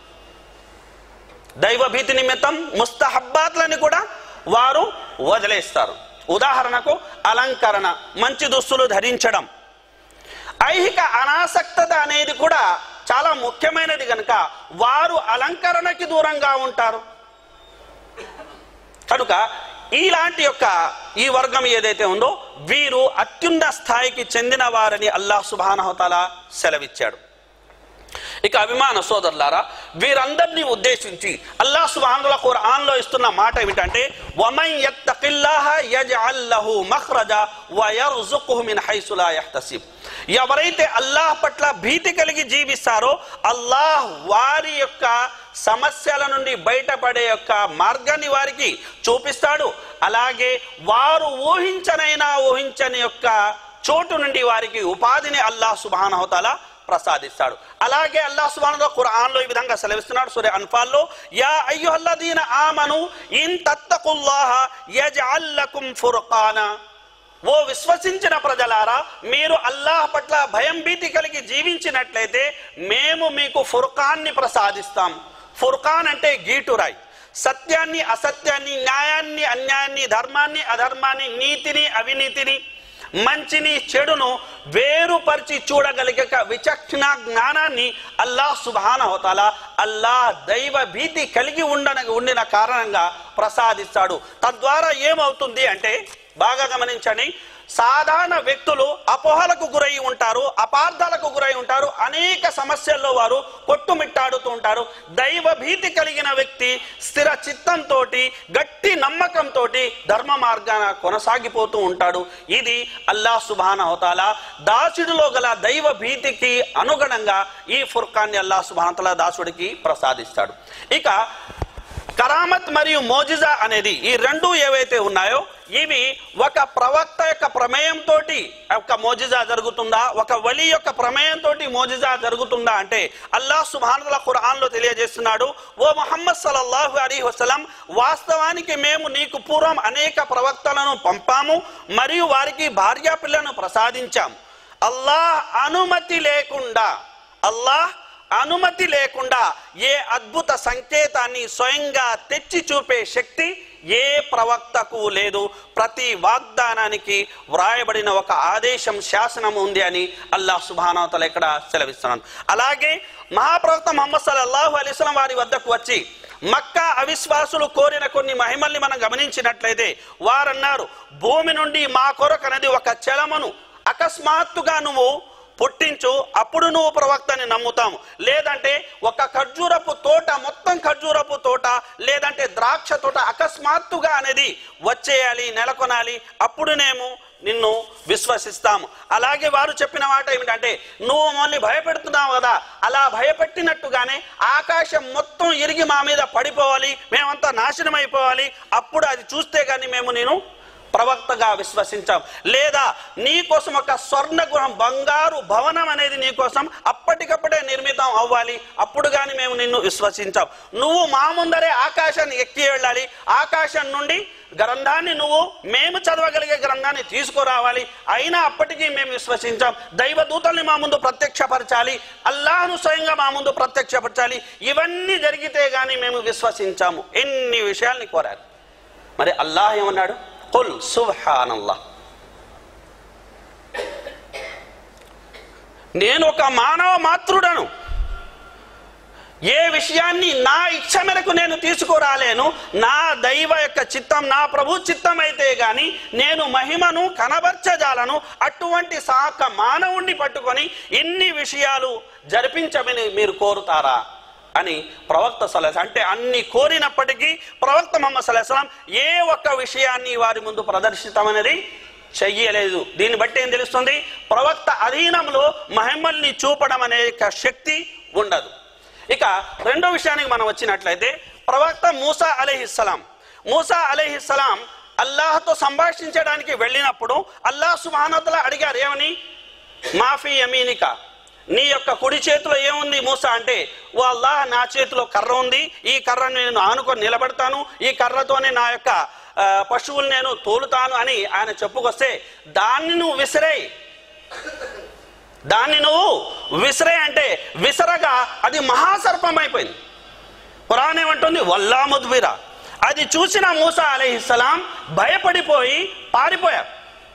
దైవభీతి నిమిత్తం ముస్తహబ్బాత్లని కూడా వారు వదిలేస్తారు ఉదాహరణకు అలంకరణ మంచి దుస్తులు ధరించడం ఐహిక అనాసక్తత అనేది కూడా చాలా ముఖ్యమైనది కనుక వారు అలంకరణకి దూరంగా ఉంటారు కనుక ఇలాంటి యొక్క ఈ వర్గం ఏదైతే ఉందో వీరు అత్యున్న స్థాయికి చెందిన వారని అల్లాహ్ సుబానహతల సెలవిచ్చాడు ఇక అభిమాన సోదరులారా వీరందరినీ ఉద్దేశించి అల్లాహ్ సుబ్హానహు వ ఖురాన్లో ఇస్తున్న మాట ఏమిటంటే వమన్ యత్తఖిల్లాహ యజ్అల్ లహు మఖ్రజా వ యర్జుఖుహు మిన్ హైసు లా యహ్తసిబ్ ఎవరైతే అల్లాహ్ పట్ల భీతి కలిగి జీవిస్తారో అల్లాహ్ వారి యొక్క సమస్యల నుండి బయటపడే యొక్క మార్గాన్ని వారికి చూపిస్తాడు అలాగే వారు ఊహించనైనా ఊహించని యొక్క చోటు నుండి వారికి ఉపాధిని అల్లాహ్ సుబానహతల ప్రసాదిస్తాడు అలాగే అల్లాహ్ సుబాన ఖురాన్లో ఈ విధంగా సెలవిస్తున్నాడు సూర్య అన్ఫాల్లో యా అయ్యుహల్లదీన ఆమను ఇన్ తత్తకుల్లాహ యజ్అల్ లకుం ఫుర్ఖానా ఓ విశ్వసించిన ప్రజలారా మీరు అల్లాహ్ పట్ల భయం భీతి కలిగి జీవించినట్లయితే మేము మీకు ఫుర్ఖాన్ని ప్రసాదిస్తాం ఫుర్ఖాన్ అంటే గీటురాయి సత్యాన్ని అసత్యాన్ని న్యాయాన్ని అన్యాయాన్ని ధర్మాన్ని అధర్మాన్ని నీతిని అవినీతిని మంచిని చెడును వేరుపరిచి చూడగలిగే విచక్షణ జ్ఞానాన్ని అల్లాహ్ సుబాన హోతాల అల్లాహ్ దైవ భీతి కలిగి ఉండన ఉండిన కారణంగా ప్రసాదిస్తాడు తద్వారా ఏమవుతుంది అంటే బాగా గమనించండి సాధారణ వ్యక్తులు అపోహలకు గురై ఉంటారు అపార్థాలకు గురై ఉంటారు అనేక సమస్యల్లో వారు కొట్టుమిట్టాడుతూ ఉంటారు దైవ భీతి కలిగిన వ్యక్తి స్థిర చిత్తంతో గట్టి నమ్మకంతో ధర్మ మార్గాన కొనసాగిపోతూ ఉంటాడు ఇది అల్లాహ్ సుబాన హోతాల దాసుడిలో గల దైవ భీతికి అనుగుణంగా ఈ ఫుర్ఖాన్ని అల్లాహ్ సుబానతల దాసుడికి ప్రసాదిస్తాడు ఇక కరామత్ మరియు మోజిజా అనేది ఈ రెండు ఏవైతే ఉన్నాయో ఇవి ఒక ప్రవక్త యొక్క ప్రమేయంతో ఒక మోజిజా జరుగుతుందా ఒక వలి యొక్క ప్రమేయంతో మోజిజా జరుగుతుందా అంటే అల్లాహ్ సుబానుల ఖురాన్లో తెలియజేస్తున్నాడు ఓ మొహమ్మద్ సల్లల్లాహు అలీ వసలం వాస్తవానికి మేము నీకు పూర్వం అనేక ప్రవక్తలను పంపాము మరియు వారికి భార్యా పిల్లను ప్రసాదించాము అల్లాహ్ అనుమతి లేకుండా అల్లాహ్ అనుమతి లేకుండా ఏ అద్భుత సంకేతాన్ని స్వయంగా తెచ్చి చూపే శక్తి ఏ ప్రవక్తకు లేదు ప్రతి వాగ్దానానికి వ్రాయబడిన ఒక ఆదేశం శాసనం ఉంది అని అల్లాహ్ సుబానవతల ఇక్కడ సెలవిస్తున్నాను అలాగే మహాప్రవక్త మొహమ్మద్ సల్లల్లాహు అలీస్లం వారి వద్దకు వచ్చి మక్కా అవిశ్వాసులు కోరిన కొన్ని మహిమల్ని మనం గమనించినట్లయితే వారన్నారు భూమి నుండి మా కొరకనది ఒక చలమను అకస్మాత్తుగా నువ్వు పుట్టించు అప్పుడు నువ్వు ప్రవక్తని నమ్ముతాము లేదంటే ఒక ఖర్జూరపు తోట మొత్తం ఖర్జూరపు తోట లేదంటే ద్రాక్ష తోట అకస్మాత్తుగా అనేది వచ్చేయాలి నెలకొనాలి అప్పుడునేమో నిన్ను విశ్వసిస్తాము అలాగే వారు చెప్పిన మాట ఏమిటంటే నువ్వు మమ్మల్ని భయపెడుతున్నావు కదా అలా భయపెట్టినట్టుగానే ఆకాశం మొత్తం ఇరిగి మా మీద పడిపోవాలి మేమంతా నాశనం అయిపోవాలి అప్పుడు అది చూస్తే గానీ మేము నేను ప్రవక్తగా విశ్వసించాం లేదా నీ కోసం ఒక స్వర్ణ గృహం బంగారు భవనం అనేది నీ కోసం అప్పటికప్పుడే నిర్మితం అవ్వాలి అప్పుడు కానీ మేము నిన్ను విశ్వసించాం నువ్వు మా ముందరే ఆకాశాన్ని ఎక్కి వెళ్ళాలి ఆకాశం నుండి గ్రంథాన్ని నువ్వు మేము చదవగలిగే గ్రంథాన్ని తీసుకురావాలి అయినా అప్పటికీ మేము విశ్వసించాం దైవ దూతల్ని మా ముందు ప్రత్యక్షపరచాలి అల్లాహను స్వయంగా మా ముందు ప్రత్యక్షపరచాలి ఇవన్నీ జరిగితే గానీ మేము విశ్వసించాము ఎన్ని విషయాల్ని కోరారు మరి అల్లాహ్ ఏమన్నాడు కుల్ సుబ్హానల్లా నేను ఒక మానవ మాతృడను ఏ విషయాన్ని నా ఇచ్చ మేరకు నేను తీసుకురాలేను నా దైవ యొక్క చిత్తం నా ప్రభు చిత్తం అయితే గాని నేను మహిమను కనబర్చజాలను అటువంటి సాక మానవుణ్ణి పట్టుకొని ఇన్ని విషయాలు జరిపించమని మీరు కోరుతారా అని ప్రవక్త సలహా అంటే అన్ని కోరినప్పటికీ ప్రవక్త మొహమ్మద్ సల్లాహం ఏ ఒక్క విషయాన్ని వారి ముందు ప్రదర్శితమనేది చెయ్యలేదు దీన్ని బట్టి ఏం తెలుస్తుంది ప్రవక్త అధీనంలో మహిమల్ని చూపడం అనే యొక్క శక్తి ఉండదు ఇక రెండో విషయానికి మనం వచ్చినట్లయితే ప్రవక్త మూసా అలీహిస్సలాం మూసా అలీహిస్సలాం అల్లాహ్తో సంభాషించడానికి వెళ్ళినప్పుడు అల్లాహ్ సుబానతల అడిగారు ఏమని మాఫీ యమీనిక నీ యొక్క కుడి చేతిలో ఏముంది మూస అంటే ఓ అల్లాహ్ నా చేతిలో కర్ర ఉంది ఈ కర్రను నేను ఆనుకొని నిలబెడతాను ఈ కర్రతోనే నా యొక్క ఆ, పశువులు నేను తోలుతాను అని ఆయన చెప్పుకొస్తే దాన్ని నువ్వు విసిరేయి దాన్ని నువ్వు విసిరే అంటే విసరగా అది మహాసర్పం అయిపోయింది పురాణం ఏమంటుంది వల్లా ముద్విరా అది చూసిన మూసా అలీహిస్సలాం భయపడిపోయి పారిపోయారు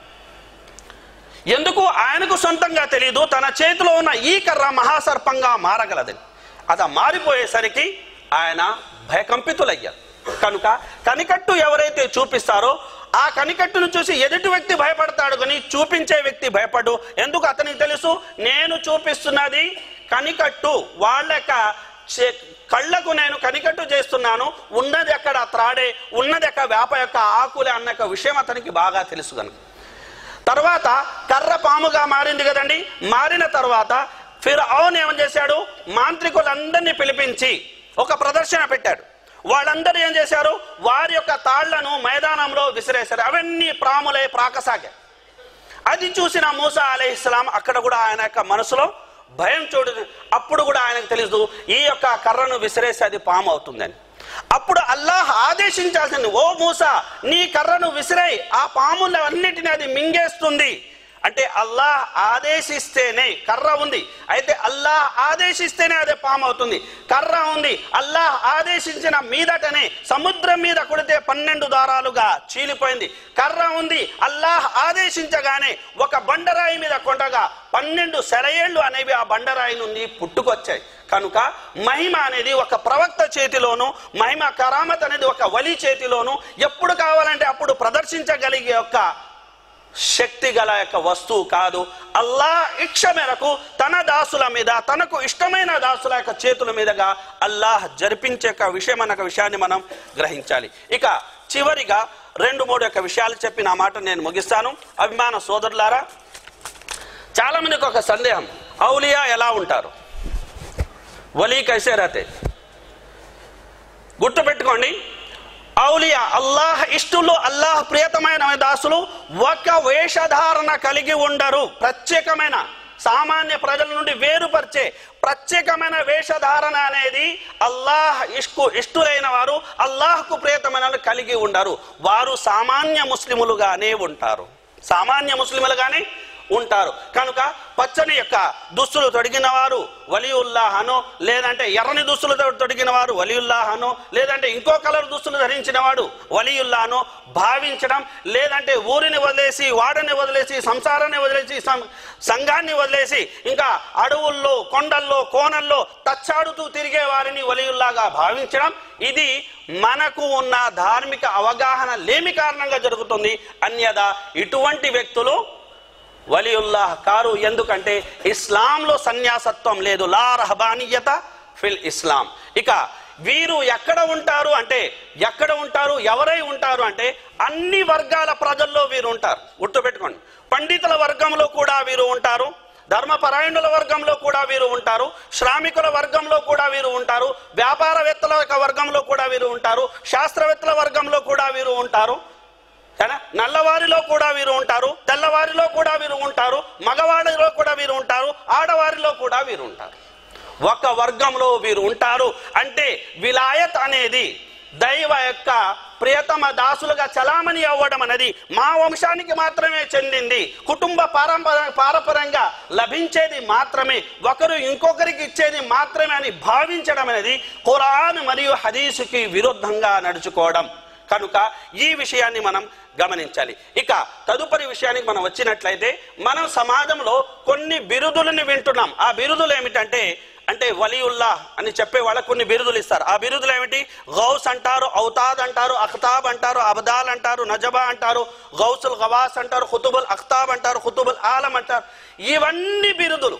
ఎందుకు ఆయనకు సొంతంగా తెలియదు తన చేతిలో ఉన్న ఈ కర్ర మహాసర్పంగా మారగలదని అది మారిపోయేసరికి ఆయన భయకంపితులయ్యారు కనుక కనికట్టు ఎవరైతే చూపిస్తారో ఆ కనికట్టును చూసి ఎదుటి వ్యక్తి భయపడతాడు కానీ చూపించే వ్యక్తి భయపడు ఎందుకు అతనికి తెలుసు నేను చూపిస్తున్నది కనికట్టు వాళ్ళ యొక్క చే- కళ్ళకు నేను కనికట్టు చేస్తున్నాను ఉన్నది ఎక్కడ త్రాడే ఉన్నది ఎక్కడ వేప యొక్క ఆకులే అన్న యొక్క విషయం అతనికి బాగా తెలుసు కనుక తర్వాత కర్ర పాముగా మారింది కదండి మారిన తర్వాత ఫిర్ అవును ఏమని చేశాడు మాంత్రికులందరినీ పిలిపించి ఒక ప్రదర్శన పెట్టాడు వాళ్ళందరూ ఏం చేశారు వారి యొక్క తాళ్లను మైదానంలో విసిరేశారు అవన్నీ ప్రాములై ప్రాకసాగాయి అది చూసిన మూసా అలీహిస్లాం అక్కడ కూడా ఆయన యొక్క మనసులో భయం చూడు అప్పుడు కూడా ఆయనకు తెలుసు ఈ యొక్క కర్రను విసిరేసి అది పాము అవుతుందని అప్పుడు అల్లాహ్ ఆదేశించాల్సింది ఓ మూసా నీ కర్రను విసిరేయి ఆ పాములన్నిటిని అది మింగేస్తుంది అంటే అల్లాహ్ ఆదేశిస్తేనే కర్ర ఉంది అయితే అల్లాహ్ ఆదేశిస్తేనే అదే పాము అవుతుంది కర్ర ఉంది అల్లాహ్ ఆదేశించిన మీదటనే సముద్రం మీద కొడితే పన్నెండు దారాలుగా చీలిపోయింది కర్ర ఉంది అల్లాహ్ ఆదేశించగానే ఒక బండరాయి మీద కొండగా పన్నెండు సెలయేళ్లు అనేవి ఆ బండరాయి నుండి పుట్టుకొచ్చాయి కనుక మహిమ అనేది ఒక ప్రవక్త చేతిలోను మహిమ కరామత్ అనేది ఒక వలి చేతిలోను ఎప్పుడు కావాలంటే అప్పుడు ప్రదర్శించగలిగే యొక్క శక్తి గల యొక్క వస్తువు కాదు అల్లా ఇక్ష మేరకు తన దాసుల మీద తనకు ఇష్టమైన దాసుల యొక్క చేతుల మీదుగా అల్లాహ్ జరిపించే యొక్క విషయం అన్న ఒక విషయాన్ని మనం గ్రహించాలి ఇక చివరిగా రెండు మూడు యొక్క విషయాలు చెప్పి నా మాట నేను ముగిస్తాను అభిమాన సోదరులారా చాలా మందికి ఒక సందేహం ఔలియా ఎలా ఉంటారు వలీ కైసే రతే గుర్తుపెట్టుకోండి ఔలియా అల్లాహ్ ఇష్టులు అల్లాహ్ ప్రియతమైన దాసులు ఒక వేషధారణ కలిగి ఉండరు ప్రత్యేకమైన సామాన్య ప్రజల నుండి వేరుపరిచే ప్రత్యేకమైన వేషధారణ అనేది అల్లాహ్ ఇష్కు ఇష్టులైన వారు అల్లాహ్కు ప్రియతమైన వారు కలిగి ఉండరు వారు సామాన్య ముస్లిములుగానే ఉంటారు సామాన్య ముస్లిములుగానే ఉంటారు కనుక పచ్చని యొక్క దుస్తులు తొడిగిన వారు వలియుల్లాహనో లేదంటే ఎర్రని దుస్తులు తొ- తొడిగిన వారు వలియుల్లాహనో లేదంటే ఇంకో కలర్ దుస్తులు ధరించిన వాడు వలియుల్లాహనో భావించడం లేదంటే ఊరిని వదిలేసి వాడని వదిలేసి సంసారాన్ని వదిలేసి సం- సంఘాన్ని వదిలేసి ఇంకా అడవుల్లో కొండల్లో కోనల్లో తచ్చాడుతూ తిరిగే వారిని వలియుల్లాగా భావించడం ఇది మనకు ఉన్న ధార్మిక అవగాహన లేమి కారణంగా జరుగుతుంది అన్యదా ఇటువంటి వ్యక్తులు వలియుల్లాహ్ కారు ఎందుకంటే ఇస్లాంలో సన్యాసత్వం లేదు లా రహబానియత ఫిల్ ఇస్లాం ఇక వీరు ఎక్కడ ఉంటారు అంటే ఎక్కడ ఉంటారు ఎవరై ఉంటారు అంటే అన్ని వర్గాల ప్రజల్లో వీరు ఉంటారు గుర్తుపెట్టుకోండి పండితుల వర్గంలో కూడా వీరు ఉంటారు ధర్మపరాయణుల వర్గంలో కూడా వీరు ఉంటారు శ్రామికుల వర్గంలో కూడా వీరు ఉంటారు వ్యాపారవేత్తల యొక్క వర్గంలో కూడా వీరు ఉంటారు శాస్త్రవేత్తల వర్గంలో కూడా వీరు ఉంటారు కదా నల్లవారిలో కూడా వీరు ఉంటారు తెల్లవారిలో కూడా వీరు ఉంటారు మగవారిలో కూడా వీరు ఉంటారు ఆడవారిలో కూడా వీరు ఉంటారు ఒక వర్గంలో వీరు ఉంటారు అంటే విలాయత్ అనేది దైవ యొక్క ప్రియతమ దాసులుగా చలామణి అవ్వడం అనేది మా వంశానికి మాత్రమే చెందింది కుటుంబ పారంపర పారపరంగా లభించేది మాత్రమే ఒకరు ఇంకొకరికి ఇచ్చేది మాత్రమే అని భావించడం అనేది ఖురాన్ మరియు హదీసుకి విరుద్ధంగా నడుచుకోవడం కనుక ఈ విషయాన్ని మనం గమనించాలి ఇక తదుపరి విషయానికి మనం వచ్చినట్లయితే మనం సమాజంలో కొన్ని బిరుదులను వింటున్నాం ఆ బిరుదులు ఏమిటంటే అంటే వలియుల్లా అని చెప్పే వాళ్ళకు కొన్ని బిరుదులు ఇస్తారు ఆ బిరుదులు ఏమిటి గౌస్ అంటారు ఔతాద్ అంటారు అఖ్తాబ్ అంటారు అబదాల్ అంటారు నజబా అంటారు గౌసుల్ గవాస్ అంటారు ఖుతుబుల్ అఖ్తాబ్ అంటారు ఖుతుబుల్ ఆలం అంటారు ఇవన్నీ బిరుదులు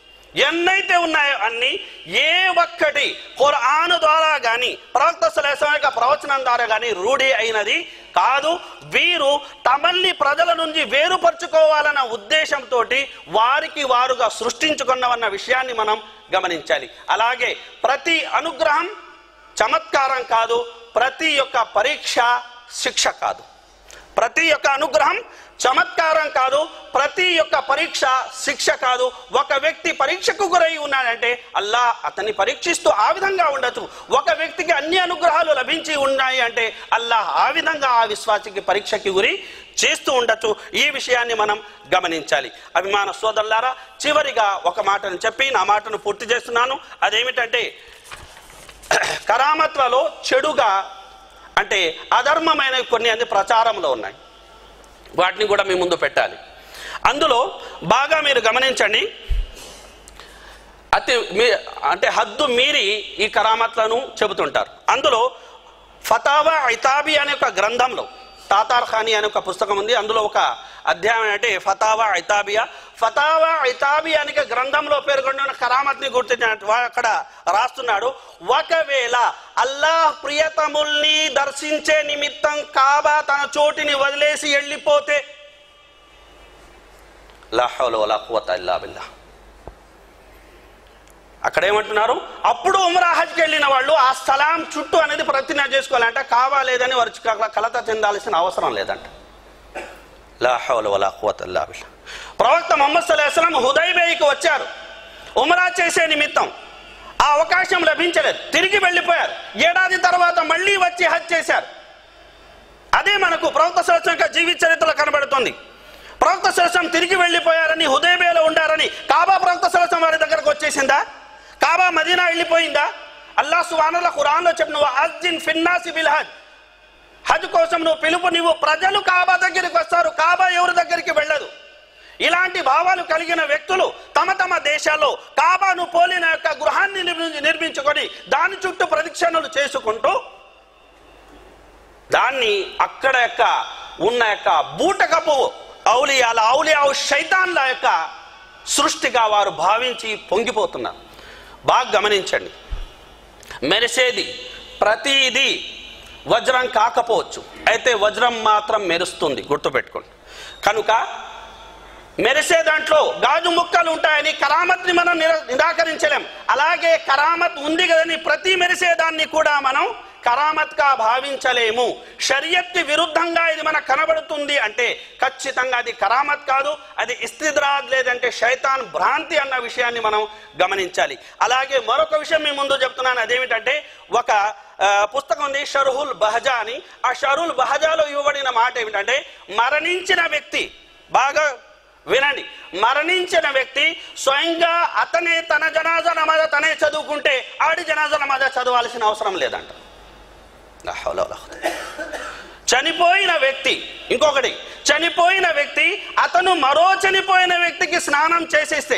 ఎన్నైతే ఉన్నాయో అన్ని ఏ ఒక్కటి ఖురాన్ ద్వారా గాని ప్రవక్త సులేసం యొక్క ప్రవచనం ద్వారా గాని రూఢి అయినది కాదు వీరు తమల్ని ప్రజల నుంచి వేరుపరుచుకోవాలన్న ఉద్దేశంతో వారికి వారుగా సృష్టించుకున్నవన్న విషయాన్ని మనం గమనించాలి అలాగే ప్రతి అనుగ్రహం చమత్కారం కాదు ప్రతి యొక్క పరీక్ష శిక్ష కాదు ప్రతి యొక్క అనుగ్రహం చమత్కారం కాదు ప్రతి యొక్క పరీక్ష శిక్ష కాదు ఒక వ్యక్తి పరీక్షకు గురై ఉన్నాడంటే అల్లా అతన్ని పరీక్షిస్తూ ఆ విధంగా ఉండొచ్చు ఒక వ్యక్తికి అన్ని అనుగ్రహాలు లభించి ఉన్నాయి అంటే అల్లాహ్ ఆ విధంగా ఆ విశ్వాసికి పరీక్షకి గురి చేస్తూ ఉండొచ్చు ఈ విషయాన్ని మనం గమనించాలి అభిమాన సోదరులారా చివరిగా ఒక మాటను చెప్పి నా మాటను పూర్తి చేస్తున్నాను అదేమిటంటే కరామత్వలో చెడుగా అంటే అధర్మమైన కొన్ని అన్ని ప్రచారంలో ఉన్నాయి వాటిని కూడా మీ ముందు పెట్టాలి అందులో బాగా మీరు గమనించండి అతి మీ అంటే హద్దు మీరి ఈ కరామత్లను చెబుతుంటారు అందులో ఫతావా ఐతాబి అనే ఒక గ్రంథంలో తాతార్ ఖానీ అనే ఒక పుస్తకం ఉంది అందులో ఒక అధ్యాయం అంటే ఫతావా ఐతాబియా ఫతావా ఇతాబి అనే గ్రంథంలో పేర్కొన్న కరామత్ని గుర్తించినట్టు వా- అక్కడ రాస్తున్నాడు ఒకవేళ అల్లాహ్ ప్రియతముల్ని దర్శించే నిమిత్తం కాబా తన చోటిని వదిలేసి వెళ్ళిపోతే లా హౌల వలా ఖువత ఇల్లా బిల్లాహ్ అక్కడ ఏమంటున్నారు అప్పుడు ఉమ్రా హజ్కి వెళ్ళిన వాళ్ళు ఆ స్థలం చుట్టూ అనేది ప్రతిజ్ఞ చేసుకోవాలంటే కావా లేదని వారు క- కలత చెందాల్సిన అవసరం లేదంట లా హౌల వలా ఖువత ఇల్లా బిల్లాహ్ ప్రవక్త మొహమ్మద్ సల్లాహం హుదైబేయికి వచ్చారు ఉమరా చేసే నిమిత్తం ఆ అవకాశం లభించలేదు తిరిగి వెళ్ళిపోయారు ఏడాది తర్వాత మళ్ళీ వచ్చి హజ్ చేశారు అదే మనకు ప్రవక్త సరస్వం యొక్క జీవిత చరిత్రలో కనబడుతుంది ప్రవక్త సరస్వం తిరిగి వెళ్ళిపోయారని హుదయబేలో ఉండారని కాబా ప్రవక్త సరస్వం వారి దగ్గరకు వచ్చేసిందా కాబా మదీనా వెళ్ళిపోయిందా అల్లా సువానుల ఖురాన్లో చెప్పిన అజ్జిన్ ఫిన్నాసి బిల్ హజ్ హజ్ కోసం నువ్వు పిలుపు నీవు ప్రజలు కాబా దగ్గరికి వస్తారు కాబా ఎవరి దగ్గరికి వెళ్ళదు ఇలాంటి భావాలు కలిగిన వ్యక్తులు తమ తమ దేశాల్లో కాబాను పోలిన యొక్క గృహాన్ని నిర్మి- నిర్మించుకొని దాని చుట్టూ ప్రదక్షిణలు చేసుకుంటూ దాన్ని అక్కడ యొక్క ఉన్న యొక్క బూటకపు ఔలియాల ఔలియావు శైతాన్ల యొక్క సృష్టిగా వారు భావించి పొంగిపోతున్నారు బాగా గమనించండి మెరిసేది ప్రతిదీ వజ్రం కాకపోవచ్చు అయితే వజ్రం మాత్రం మెరుస్తుంది గుర్తుపెట్టుకోండి కనుక మెరిసే దాంట్లో గాజు ముక్కలు ఉంటాయని కరామత్ని మనం నిర నిరాకరించలేం అలాగే కరామత్ ఉంది కదని ప్రతి మెరిసే దాన్ని కూడా మనం కరామత్గా భావించలేము షరియత్కి విరుద్ధంగా ఇది మనకు కనబడుతుంది అంటే ఖచ్చితంగా అది కరామత్ కాదు అది ఇస్తిద్రాద్ లేదంటే శైతాన్ భ్రాంతి అన్న విషయాన్ని మనం గమనించాలి అలాగే మరొక విషయం మీ ముందు చెప్తున్నాను అదేమిటంటే ఒక ఆ, పుస్తకం ఉంది షరుహుల్ బహజా అని ఆ షరుల్ బహజాలో ఇవ్వబడిన మాట ఏమిటంటే మరణించిన వ్యక్తి బాగా వినండి మరణించిన వ్యక్తి స్వయంగా అతనే తన జనాజా నమాజ తనే చదువుకుంటే ఆడి జనాజా నమాజ చదవాల్సిన అవసరం లేదంట లా హౌల వలా ఖువత. చనిపోయిన వ్యక్తి ఇంకొకటి చనిపోయిన వ్యక్తి అతను మరో చనిపోయిన వ్యక్తికి స్నానం చేసేస్తే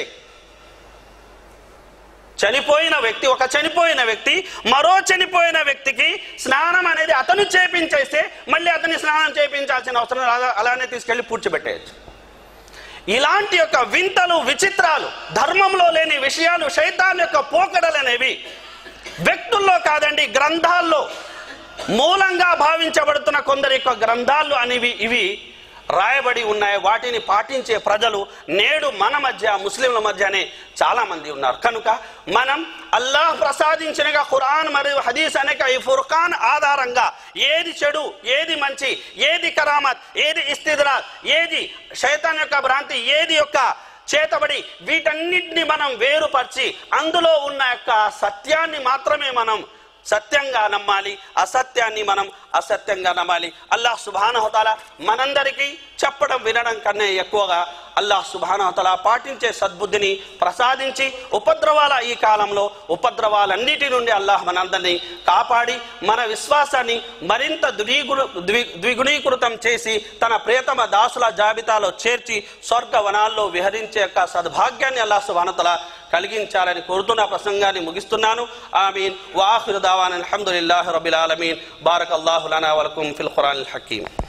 చనిపోయిన వ్యక్తి ఒక చనిపోయిన వ్యక్తి మరో చనిపోయిన వ్యక్తికి స్నానం అనేది అతను చేపించేస్తే మళ్ళీ అతని స్నానం చేపించాల్సిన అవసరం లేదు. అలా- అలానే తీసుకెళ్లి పూడ్చిపెట్టేయచ్చు ఇలాంటి యొక్క వింతలు విచిత్రాలు ధర్మంలో లేని విషయాలు శైతాన్ యొక్క పోకడలు అనేవి వ్యక్తుల్లో కాదండి గ్రంథాల్లో మూలంగా భావించబడుతున్న కొందరి యొక్క గ్రంథాలు అనేవి ఇవి రాయబడి ఉన్నాయి వాటిని పాటించే ప్రజలు నేడు మన మధ్య ముస్లింల మధ్యనే చాలా మంది ఉన్నారు కనుక మనం అల్లాహ్ ప్రసాదించినగా ఖురాన్ మరియు హదీస్ అనేక ఈ ఫుర్ఖాన్ ఆధారంగా ఏది చెడు ఏది మంచి ఏది కరామత్ ఏది ఇస్తిద్రాత్ ఏది శైతాన్ యొక్క భ్రాంతి ఏది యొక్క చేతబడి వీటన్నిటిని మనం వేరుపరిచి అందులో ఉన్న యొక్క సత్యాన్ని మాత్రమే మనం సత్యంగా నమ్మాలి అసత్యాన్ని మనం అసత్యంగా నమ్మాలి అల్లాహ్ సుబానహతల మనందరికీ చెప్పడం వినడం కన్నా ఎక్కువగా అల్లాహ్ సుబానహతల పాటించే సద్బుద్ధిని ప్రసాదించి ఉపద్రవాల ఈ కాలంలో ఉపద్రవాలన్నిటి నుండి అల్లాహ్ మనందరినీ కాపాడి మన విశ్వాసాన్ని మరింత ద్విగుణ ద్వి ద్విగుణీకృతం చేసి తన ప్రియతమ దాసుల జాబితాలో చేర్చి స్వర్గ వనాల్లో విహరించే యొక్క సద్భాగ్యాన్ని అల్లాహ్ సుబానతల కలిగించాలని కోరుతున్న ప్రసంగాన్ని ముగిస్తున్నాను ఆమీన్ వాహిరు దావాన్ అల్హమ్దులిల్లాహి రబిల్ ఆలమీన్ బారక్ అల్లాహు లనా వలకుం ఫిల్ ఖురాన్ హకీమ్